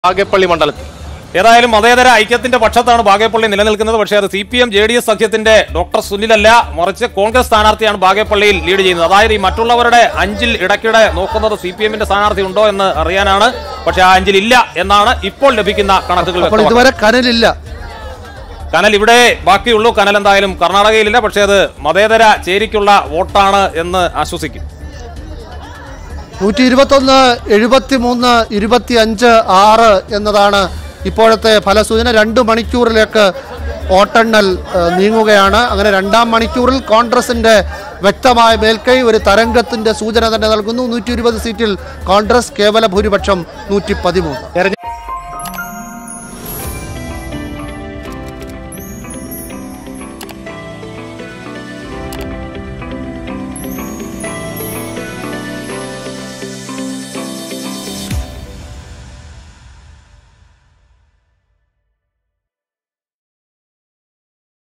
ബാഗേപ്പള്ളി മണ്ഡലത്തിൽ ഏതായാലും മതേതര ഐക്യത്തിന്റെ പക്ഷത്താണ് ബാഗേപ്പള്ളി നിലനിൽക്കുന്നത് പക്ഷേ അത് C P M J D S സഖ്യത്തിന്റെ ഡോക്ടർ സുനിലല്ല മറിച്ച് കോൺഗ്രസ് സ്ഥാനാർത്ഥിയാണ് ബാഗേപ്പള്ളിയിൽ ലീഡ് ചെയ്യുന്നത് അതായത് ഈ മറ്റുള്ളവരുടെ അഞ്ചിൽ ഇടയ്ക്കിടെ നോക്കുന്നത് സി പി എമ്മിന്റെ സ്ഥാനാർത്ഥി ഉണ്ടോ എന്ന് അറിയാനാണ് പക്ഷേ ആ അഞ്ചിൽ ഇല്ല എന്നാണ് ഇപ്പോൾ ലഭിക്കുന്ന കണക്കുകൾ അപ്പോൾ വ്യക്തമാക്കുന്നത്. ഇതുവരെ കനലില്ല കനൽ ഇവിടെ ബാക്കിയുള്ളൂ കനൽ എന്തായാലും കർണാടകയിലില്ല പക്ഷേ അത് മതേതര ചേരിക്കുള്ള വോട്ടാണ് എന്ന് ആശ്വസിക്കും നൂറ്റി ഇരുപത്തൊന്ന് എഴുപത്തി മൂന്ന് ഇരുപത്തി അഞ്ച് ആറ് എന്നതാണ് ഇപ്പോഴത്തെ ഫലസൂചന രണ്ട് മണിക്കൂറിലേക്ക് വോട്ടെണ്ണൽ ഏഹ്, നീങ്ങുകയാണ് അങ്ങനെ രണ്ടാം മണിക്കൂറിൽ കോൺഗ്രസിന്റെ വ്യക്തമായ മേൽക്കൈ ഒരു തരംഗത്തിന്റെ സൂചന തന്നെ നൽകുന്നു നൂറ്റി ഇരുപത് സീറ്റിൽ കോൺഗ്രസ് കേവല ഭൂരിപക്ഷം നൂറ്റി പതിമൂന്ന്